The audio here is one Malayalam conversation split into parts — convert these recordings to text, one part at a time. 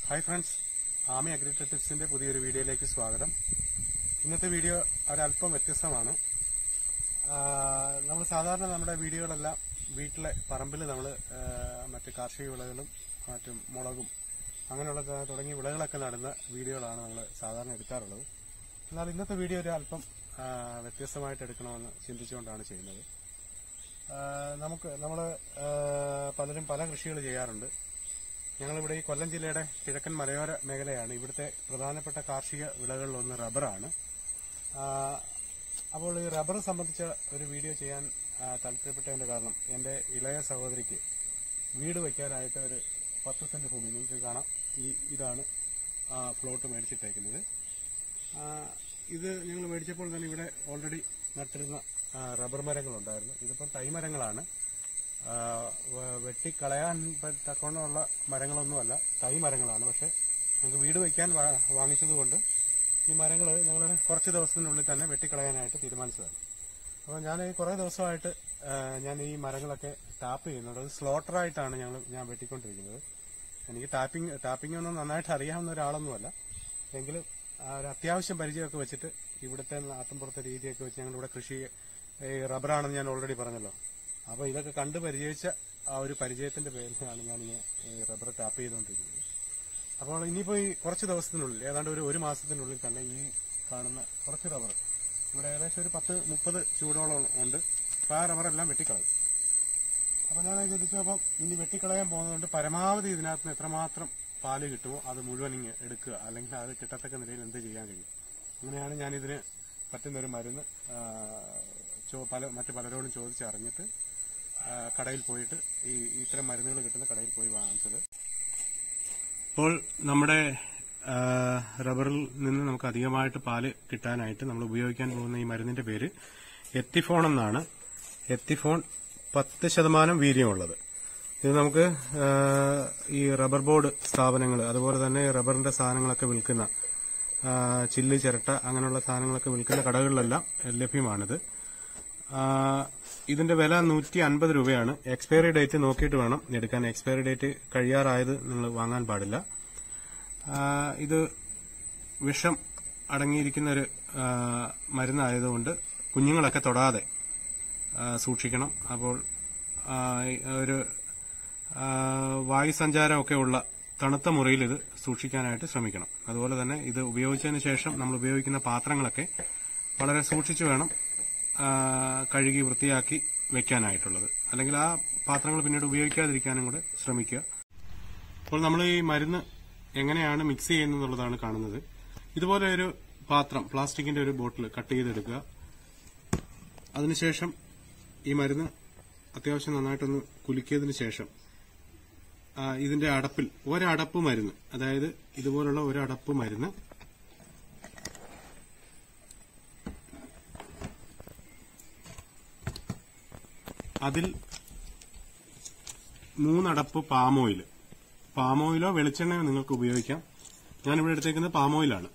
ഹായ് ഫ്രണ്ട്സ് ആമി അഗ്രികൾച്ചർ ടിപ്സിന്റെ പുതിയൊരു വീഡിയോയിലേക്ക് സ്വാഗതം ഇന്നത്തെ വീഡിയോ ഒരല്പം വ്യത്യസ്തമാണ് നമ്മൾ സാധാരണ നമ്മുടെ വീഡിയോകളെല്ലാം വീട്ടിലെ പറമ്പിൽ നമ്മൾ മറ്റ് കാർഷിക വിളകളും മറ്റും മുളകും അങ്ങനെയുള്ള ത- തുടങ്ങിയ വിളകളൊക്കെ നടുന്ന വീഡിയോകളാണ് നമ്മൾ സാധാരണ എടുക്കാറുള്ളത് എന്നാൽ ഇന്നത്തെ വീഡിയോ ഒരു അല്പം ആ, വ്യത്യസ്തമായിട്ട് എടുക്കണമെന്ന് ചിന്തിച്ചുകൊണ്ടാണ് ചെയ്യുന്നത് ആ, നമുക്ക് നമ്മൾ പലരും പല കൃഷികൾ ചെയ്യാറുണ്ട് ഞങ്ങളിവിടെ ഈ കൊല്ലം ജില്ലയുടെ കിഴക്കൻ മലയോര മേഖലയാണ് ഇവിടുത്തെ പ്രധാനപ്പെട്ട കാർഷിക വിളകളിലൊന്ന് റബ്ബറാണ് ആ, അപ്പോൾ ഈ റബ്ബർ സംബന്ധിച്ച ഒരു വീഡിയോ ചെയ്യാൻ ആ, താല്പര്യപ്പെട്ടതിന്റെ കാരണം എന്റെ ഇളയ സഹോദരിക്ക് വീട് വയ്ക്കാനായിട്ട് ഒരു പത്ത് സെന്റ് ഭൂമി നിങ്ങൾക്ക് കാണാം ഈ ഇതാണ് ആ പ്ലോട്ട് മേടിച്ചിട്ടേക്കുന്നത് ആ, ഇത് ഞങ്ങൾ മേടിച്ചപ്പോൾ തന്നെ ഇവിടെ ഓൾറെഡി നട്ടിരുന്ന ആ, റബ്ബർ മരങ്ങളുണ്ടായിരുന്നു ഇതിപ്പം തൈ മരങ്ങളാണ് ആ, വ- വെട്ടിക്കളയാൻ പ- തക്കവണ്ണമുള്ള മരങ്ങളൊന്നുമല്ല തൈ മരങ്ങളാണ് പക്ഷെ ഞങ്ങൾക്ക് വീട് വയ്ക്കാൻ വാ- വാങ്ങിച്ചതുകൊണ്ട് ഈ മരങ്ങൾ ഞങ്ങൾ കുറച്ച് ദിവസത്തിനുള്ളിൽ തന്നെ വെട്ടിക്കളയാനായിട്ട് തീരുമാനിച്ചതാണ് അപ്പോൾ ഞാൻ ഈ കുറേ ദിവസമായിട്ട് ആ, ഞാൻ ഈ മരങ്ങളൊക്കെ ടാപ്പ് ചെയ്യുന്നുണ്ട് അത് സ്ലോട്ടറായിട്ടാണ് ഞങ്ങൾ ഞാൻ വെട്ടിക്കൊണ്ടിരിക്കുന്നത് എനിക്ക് ടാപ്പിംഗ് ടാപ്പിംഗ് ഒന്നും നന്നായിട്ട് അറിയാവുന്ന ഒരാളൊന്നുമല്ല എങ്കിലും ആ ഒരു അത്യാവശ്യം പരിചയമൊക്കെ വെച്ചിട്ട് ഇവിടുത്തെ നാട്ടിൻപുറത്തെ രീതിയൊക്കെ വെച്ച് ഞങ്ങൾ ഇവിടെ കൃഷി ഈ റബ്ബറാണെന്ന് ഞാൻ ഓൾറെഡി പറഞ്ഞല്ലോ അപ്പൊ ഇതൊക്കെ കണ്ട് പരിചയിച്ച ആ ഒരു പരിചയത്തിന്റെ പേരിലാണ് ഞാൻ ഈ റബ്ബർ ടാപ്പ് ചെയ്തുകൊണ്ടിരിക്കുന്നത് അപ്പോൾ ഇനിയിപ്പോ ഈ കുറച്ച് ദിവസത്തിനുള്ളിൽ ഏതാണ്ട് ഒരു ഒരു മാസത്തിനുള്ളിൽ തന്നെ ഈ കാണുന്ന കുറച്ച് റബ്ബർ ഇവിടെ ഏകദേശം ഒരു പത്ത് മുപ്പത് ചൂടോളം ഉണ്ട് അപ്പൊ ആ റബ്ബറെല്ലാം വെട്ടിക്കളയും അപ്പൊ ഞാൻ ചിന്തിച്ചപ്പം ഇനി വെട്ടിക്കളയാൻ പോകുന്നതുകൊണ്ട് പരമാവധി ഇതിനകത്ത് നിന്ന് എത്രമാത്രം പാല് കിട്ടുമോ അത് മുഴുവൻ ഇങ്ങ് എടുക്കുക അല്ലെങ്കിൽ അത് കിട്ടത്തക്ക നിലയിൽ എന്ത് ചെയ്യാൻ കഴിയും അങ്ങനെയാണ് ഞാൻ ഇതിന് പറ്റുന്ന ഒരു മരുന്ന് ആ, ചോ- പല മറ്റു പലരോടും ചോദിച്ചറിഞ്ഞിട്ട് ആ, കടയിൽ പോയിട്ട് ഈ ഇത്തരം മരുന്നുകൾ കിട്ടുന്ന കടയിൽ പോയി വാങ്ങിച്ചത് ഇപ്പോൾ നമ്മുടെ ആ, റബ്ബറിൽ നിന്ന് നമുക്ക് അധികമായിട്ട് പാല് കിട്ടാനായിട്ട് നമ്മൾ ഉപയോഗിക്കാൻ പോകുന്ന ഈ മരുന്നിന്റെ പേര് എത്തിഫോൺ എന്നാണ് എത്തിഫോൺ പത്ത് ശതമാനം വീര്യമുള്ളത് ഇത് നമുക്ക് ആ, ഈ റബ്ബർ ബോർഡ് സ്ഥാപനങ്ങൾ അതുപോലെ തന്നെ റബ്ബറിന്റെ സാധനങ്ങളൊക്കെ വിൽക്കുന്ന ആ, ചില്ല് ചിരട്ട അങ്ങനെയുള്ള സാധനങ്ങളൊക്കെ വിൽക്കുന്ന കടകളിലെല്ലാം ലഭ്യമാണിത് ആ, ഇതിന്റെ വില നൂറ്റി അൻപത് രൂപയാണ് എക്സ്പയറി ഡേറ്റ് നോക്കിയിട്ട് വേണം എടുക്കാൻ എക്സ്പയറി ഡേറ്റ് കഴിയാറായത് നിങ്ങൾ വാങ്ങാൻ പാടില്ല ആ, ഇത് വിഷം അടങ്ങിയിരിക്കുന്ന ഒരു ആ, മരുന്നായതുകൊണ്ട് കുഞ്ഞുങ്ങളൊക്കെ തൊടാതെ ആ, സൂക്ഷിക്കണം അപ്പോൾ ആ, ഒരു ആ, വായുസഞ്ചാരമൊക്കെ ഉള്ള തണുത്ത മുറിയിൽ ഇത് സൂക്ഷിക്കാനായിട്ട് ശ്രമിക്കണം അതുപോലെ തന്നെ ഇത് ഉപയോഗിച്ചതിന് ശേഷം നമ്മൾ ഉപയോഗിക്കുന്ന പാത്രങ്ങളൊക്കെ വളരെ സൂക്ഷിച്ചു വേണം ആ, കഴുകി വൃത്തിയാക്കി വെക്കാനായിട്ടുള്ളത് അല്ലെങ്കിൽ ആ പാത്രങ്ങൾ പിന്നീട് ഉപയോഗിക്കാതിരിക്കാനും കൂടെ ശ്രമിക്കുക അപ്പോൾ നമ്മൾ ഈ മരുന്ന് എങ്ങനെയാണ് മിക്സ് ചെയ്യുന്നതെന്നുള്ളതാണ് കാണുന്നത് ഇതുപോലെ ഒരു പാത്രം പ്ലാസ്റ്റിക്കിന്റെ ഒരു ബോട്ടിൽ കട്ട് ചെയ്തെടുക്കുക അതിനുശേഷം ഈ മരുന്ന് അത്യാവശ്യം നന്നായിട്ടൊന്ന് കുലുക്കിയതിനു ശേഷം ആ, ഇതിന്റെ അടപ്പിൽ ഒരടപ്പ് മരുന്ന് അതായത് ഇതുപോലുള്ള ഒരടപ്പ് മരുന്ന് അതിൽ മൂന്നടപ്പ് പാം ഓയിൽ പാം ഓയിലോ വെളിച്ചെണ്ണയോ നിങ്ങൾക്ക് ഉപയോഗിക്കാം ഞാനിവിടെ എടുത്തേക്കുന്നത് പാം ഓയിലാണ്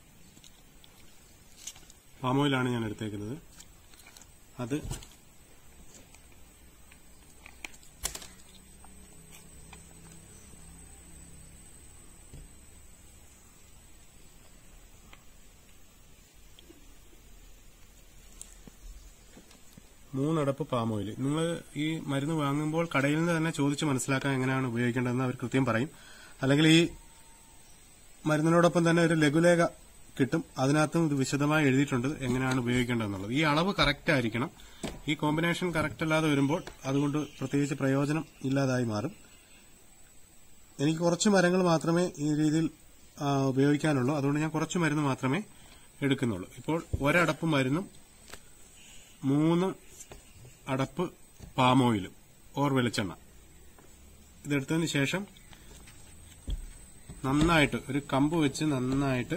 പാം ഓയിലാണ് ഞാൻ എടുത്തേക്കുന്നത് അത് മൂന്നടപ്പ് പാം ഓയിൽ നിങ്ങൾ ഈ മരുന്ന് വാങ്ങുമ്പോൾ കടയിൽ നിന്ന് തന്നെ ചോദിച്ച് മനസ്സിലാക്കാൻ എങ്ങനെയാണ് ഉപയോഗിക്കേണ്ടതെന്ന് അവർ കൃത്യം പറയും അല്ലെങ്കിൽ ഈ മരുന്നിനോടൊപ്പം തന്നെ ഒരു ലഘുലേഖ കിട്ടും അതിനകത്തും ഇത് വിശദമായി എഴുതിയിട്ടുണ്ട് എങ്ങനെയാണ് ഉപയോഗിക്കേണ്ടതെന്നുള്ളത് ഈ അളവ് കറക്റ്റ് ആയിരിക്കണം ഈ കോമ്പിനേഷൻ കറക്റ്റ് അല്ലാതെ വരുമ്പോൾ അതുകൊണ്ട് പ്രത്യേകിച്ച് പ്രയോജനം ഇല്ലാതായി മാറും എനിക്ക് കുറച്ച് മരങ്ങൾ മാത്രമേ ഈ രീതിയിൽ ആ, ഉപയോഗിക്കാനുള്ളൂ അതുകൊണ്ട് ഞാൻ കുറച്ച് മരുന്ന് മാത്രമേ എടുക്കുന്നുള്ളൂ ഇപ്പോൾ ഒരടപ്പ് മരുന്നും മൂന്ന് അടപ്പ് പാം ഓയിലും ഓർ വെളിച്ചെണ്ണ ഇതെടുത്തതിന് ശേഷം നന്നായിട്ട് ഒരു കമ്പ് വെച്ച് നന്നായിട്ട്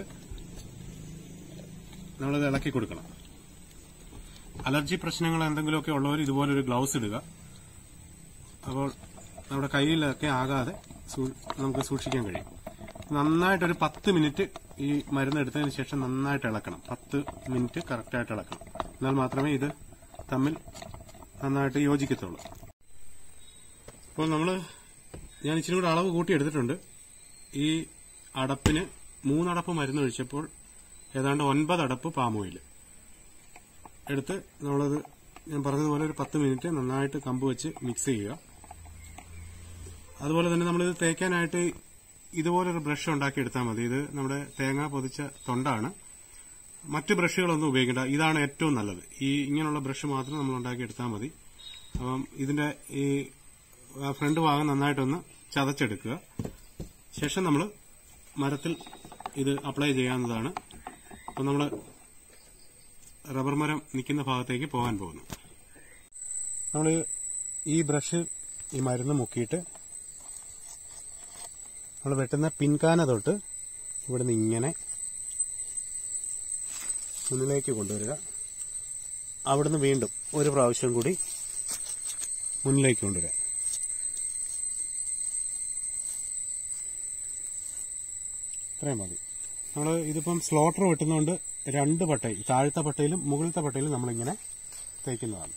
നമ്മളിത് ഇളക്കി കൊടുക്കണം അലർജി പ്രശ്നങ്ങൾ എന്തെങ്കിലുമൊക്കെ ഉള്ളവർ ഇതുപോലെ ഒരു ഗ്ലൗസ് ഇടുക അപ്പോൾ നമ്മുടെ കയ്യിലൊക്കെ ആകാതെ സൂ- നമുക്ക് സൂക്ഷിക്കാൻ കഴിയും നന്നായിട്ട് ഒരു പത്ത് മിനിറ്റ് ഈ മരുന്ന് എടുത്തതിന് ശേഷം നന്നായിട്ട് ഇളക്കണം പത്ത് മിനിറ്റ് കറക്റ്റായിട്ട് ഇളക്കണം എന്നാൽ മാത്രമേ ഇത് തമ്മിൽ നന്നായിട്ട് യോജിക്കത്തുള്ളൂ അപ്പോൾ നമ്മൾ ഞാൻ ഇച്ചിരി കൂടെ അളവ് കൂട്ടി എടുത്തിട്ടുണ്ട് ഈ അടപ്പിന് മൂന്നടപ്പ് മരുന്ന് ഒഴിച്ചപ്പോൾ ഏതാണ്ട് ഒൻപത് അടപ്പ് പാം ഓയിൽ എടുത്ത് നമ്മളത് ഞാൻ പറഞ്ഞതുപോലെ ഒരു പത്ത് മിനിറ്റ് നന്നായിട്ട് കമ്പ് വെച്ച് മിക്സ് ചെയ്യുക അതുപോലെ തന്നെ നമ്മളിത് തേക്കാനായിട്ട് ഇതുപോലൊരു ബ്രഷ് ഉണ്ടാക്കി എടുത്താൽ മതി ഇത് നമ്മുടെ തേങ്ങ പൊതിച്ച തൊണ്ടാണ് മറ്റ് ബ്രഷുകളൊന്നും ഉപയോഗിക്കേണ്ട ഇതാണ് ഏറ്റവും നല്ലത് ഈ ഇങ്ങനെയുള്ള ബ്രഷ് മാത്രം നമ്മൾ ഉണ്ടാക്കി എടുത്താൽ മതി അപ്പം ഇതിന്റെ ഈ ഫ്രണ്ട് ഭാഗം നന്നായിട്ടൊന്ന് ചതച്ചെടുക്കുക ശേഷം നമ്മൾ മരത്തിൽ ഇത് അപ്ലൈ ചെയ്യാവുന്നതാണ് അപ്പം നമ്മൾ റബ്ബർ മരം നിൽക്കുന്ന ഭാഗത്തേക്ക് പോകാൻ പോകുന്നു നമ്മൾ ഈ ബ്രഷ് ഈ മരുന്ന് മുക്കിയിട്ട് നമ്മൾ വെട്ടുന്ന പിൻകാന തൊട്ട് ഇവിടുന്ന് ഇങ്ങനെ മുന്നിലേക്ക് കൊണ്ടുവരിക അവിടുന്ന് വീണ്ടും ഒരു പ്രാവശ്യം കൂടി മുന്നിലേക്ക് കൊണ്ടുവരിക ഇത്രയും മതി നമ്മൾ ഇതിപ്പം സ്ലോട്ടർ വെട്ടുന്നതുകൊണ്ട് രണ്ട് പട്ടയിൽ താഴത്തെ പട്ടയിലും മുകളിലത്തെ പട്ടയിലും നമ്മളിങ്ങനെ തേക്കുന്നതാണ്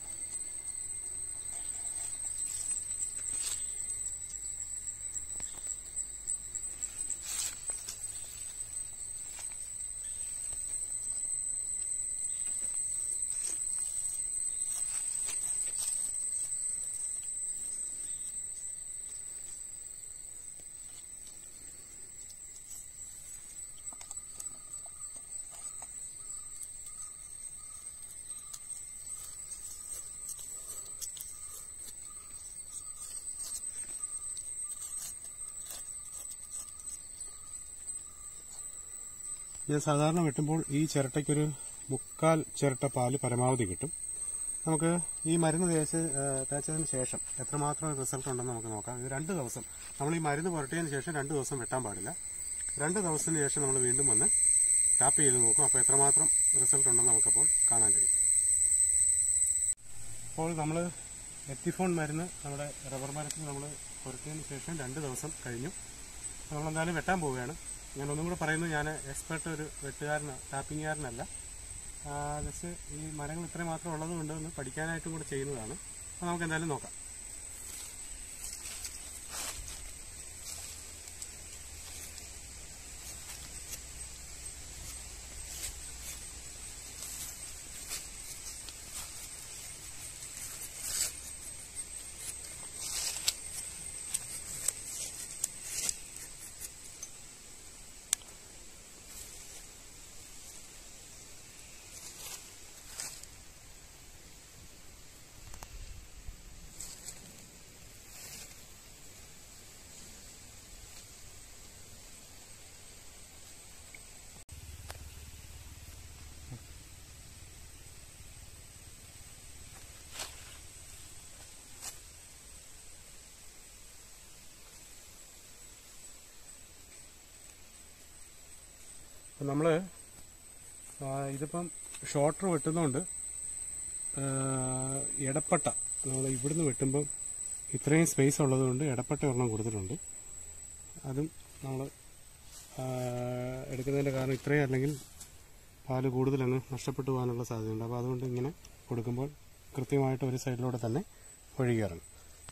ഞാൻ സാധാരണ വെട്ടുമ്പോൾ ഈ ചിരട്ടയ്ക്കൊരു മുക്കാൽ ചിരട്ട പാല് പരമാവധി കിട്ടും നമുക്ക് ഈ മരുന്ന് തേച്ച് ആ, തേച്ചതിന് ശേഷം എത്രമാത്രം റിസൾട്ട് ഉണ്ടെന്ന് നമുക്ക് നോക്കാം ഇത് രണ്ട് ദിവസം നമ്മൾ ഈ മരുന്ന് പുരട്ടിയതിന് ശേഷം രണ്ട് ദിവസം വെട്ടാൻ പാടില്ല രണ്ട് ദിവസത്തിന് ശേഷം നമ്മൾ വീണ്ടും വന്ന് ടാപ്പ് ചെയ്ത് നോക്കും അപ്പോൾ എത്രമാത്രം റിസൾട്ട് ഉണ്ടെന്ന് നമുക്കപ്പോൾ കാണാൻ കഴിയും അപ്പോൾ നമ്മൾ എത്തിഫോൺ മരുന്ന് നമ്മുടെ റബ്ബർ മരത്തിൽ നമ്മൾ പുരട്ടിയതിന് ശേഷം രണ്ട് ദിവസം കഴിഞ്ഞു നമ്മളെന്തായാലും വെട്ടാൻ പോവുകയാണ് ഞാൻ ഒന്നും കൂടെ പറയുന്നത് ഞാൻ എക്സ്പെർട്ട് ഒരു വെട്ടുകാരന ടാപ്പിങ്ങുകാരനല്ല ജസ്റ്റ് ഈ മരങ്ങൾ ഇത്രയും മാത്രം ഉള്ളത് കൊണ്ട് ഒന്ന് പഠിക്കാനായിട്ടും കൂടെ ചെയ്യുന്നതാണ് അപ്പോൾ നമുക്ക് എന്തായാലും നോക്കാം അപ്പം നമ്മൾ ഇതിപ്പം ഷോർട്ടർ വെട്ടുന്നതുകൊണ്ട് ആ, ഇടപ്പട്ട നമ്മൾ ഇവിടുന്ന് വെട്ടുമ്പം ഇത്രയും സ്പേസ് ഉള്ളതുകൊണ്ട് ഇടപ്പട്ട ഒരെണ്ണം കൊടുത്തിട്ടുണ്ട് അതും നമ്മൾ എടുക്കുന്നതിൻ്റെ കാരണം ഇത്രയും അല്ലെങ്കിൽ പാല് കൂടുതലങ്ങ് നഷ്ടപ്പെട്ടു പോകാനുള്ള സാധ്യതയുണ്ട് അപ്പോൾ അതുകൊണ്ട് ഇങ്ങനെ കൊടുക്കുമ്പോൾ കൃത്യമായിട്ട് ഒരു സൈഡിലൂടെ തന്നെ ഒഴുകിയിറങ്ങും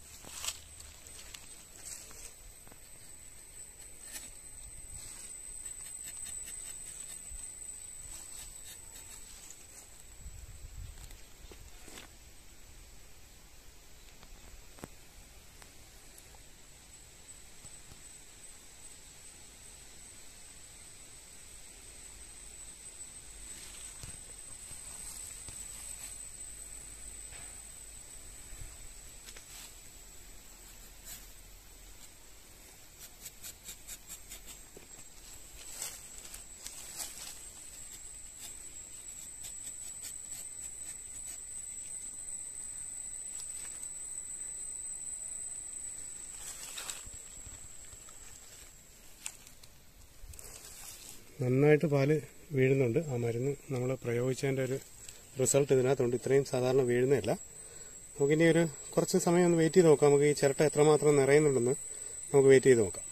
നന്നായിട്ട് പാല് വീഴുന്നുണ്ട് ആ മരുന്ന് നമ്മൾ പ്രയോഗിച്ചതിൻ്റെ ഒരു റിസൾട്ട് ഇതിനകത്തുണ്ട് ഇത്രയും സാധാരണ വീഴുന്നതല്ല നമുക്കിനി ഒരു കുറച്ച് സമയം ഒന്ന് വെയിറ്റ് ചെയ്ത് നോക്കാം നമുക്ക് ഈ ചിരട്ട എത്രമാത്രം നിറയുന്നുണ്ടെന്ന് നമുക്ക് വെയിറ്റ് ചെയ്ത് നോക്കാം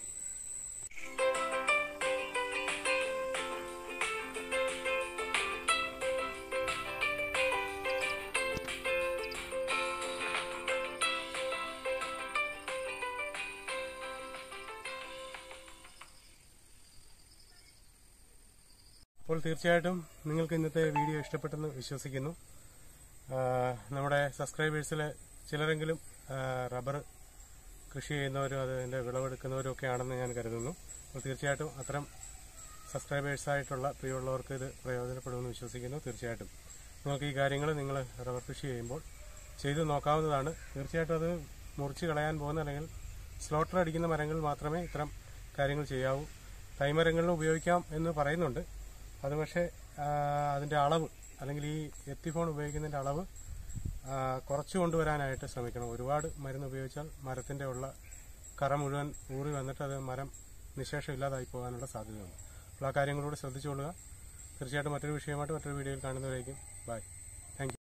അപ്പോൾ തീർച്ചയായിട്ടും നിങ്ങൾക്ക് ഇന്നത്തെ വീഡിയോ ഇഷ്ടപ്പെട്ടെന്ന് വിശ്വസിക്കുന്നു ആ, നമ്മുടെ സബ്സ്ക്രൈബേഴ്സിൽ ചിലരെങ്കിലും ആ, റബ്ബർ കൃഷി ചെയ്യുന്നവരും അതിൻ്റെ വിളവെടുക്കുന്നവരും ഒക്കെ ആണെന്ന് ഞാൻ കരുതുന്നു അപ്പോൾ തീർച്ചയായിട്ടും അത്തരം സബ്സ്ക്രൈബേഴ്സായിട്ടുള്ള പ്രിയമുള്ളവർക്ക് ഇത് പ്രയോജനപ്പെടുമെന്ന് വിശ്വസിക്കുന്നു തീർച്ചയായിട്ടും നിങ്ങൾക്ക് ഈ കാര്യങ്ങൾ നിങ്ങൾ റബ്ബർ കൃഷി ചെയ്യുമ്പോൾ ചെയ്തു നോക്കാവുന്നതാണ് തീർച്ചയായിട്ടും അത് മുറിച്ച് കളയാൻ പോകുന്ന അല്ലെങ്കിൽ സ്ലോട്ടർ അടിക്കുന്ന മരങ്ങളിൽ മാത്രമേ ഇത്തരം കാര്യങ്ങൾ ചെയ്യാവൂ തൈമരങ്ങളിൽ ഉപയോഗിക്കാം എന്ന് പറയുന്നുണ്ട് അത് പക്ഷേ ആ, അതിൻ്റെ അളവ് അല്ലെങ്കിൽ ഈ എത്തിഫോൺ ഉപയോഗിക്കുന്നതിൻ്റെ അളവ് ആ, കുറച്ച് കൊണ്ടുവരാനായിട്ട് ശ്രമിക്കണം ഒരുപാട് മരുന്ന് ഉപയോഗിച്ചാൽ മരത്തിൻ്റെ ഉള്ള കറ മുഴുവൻ ഊറി വന്നിട്ട് അത് മരം നിശേഷം ഇല്ലാതായി പോകാനുള്ള സാധ്യതയുണ്ട് അപ്പോൾ ആ കാര്യങ്ങളൂടെ ശ്രദ്ധിച്ചുകൊള്ളുക തീർച്ചയായിട്ടും മറ്റൊരു വിഷയമായിട്ട് മറ്റൊരു വീഡിയോയിൽ കാണുന്നവരേക്കും ബൈ താങ്ക്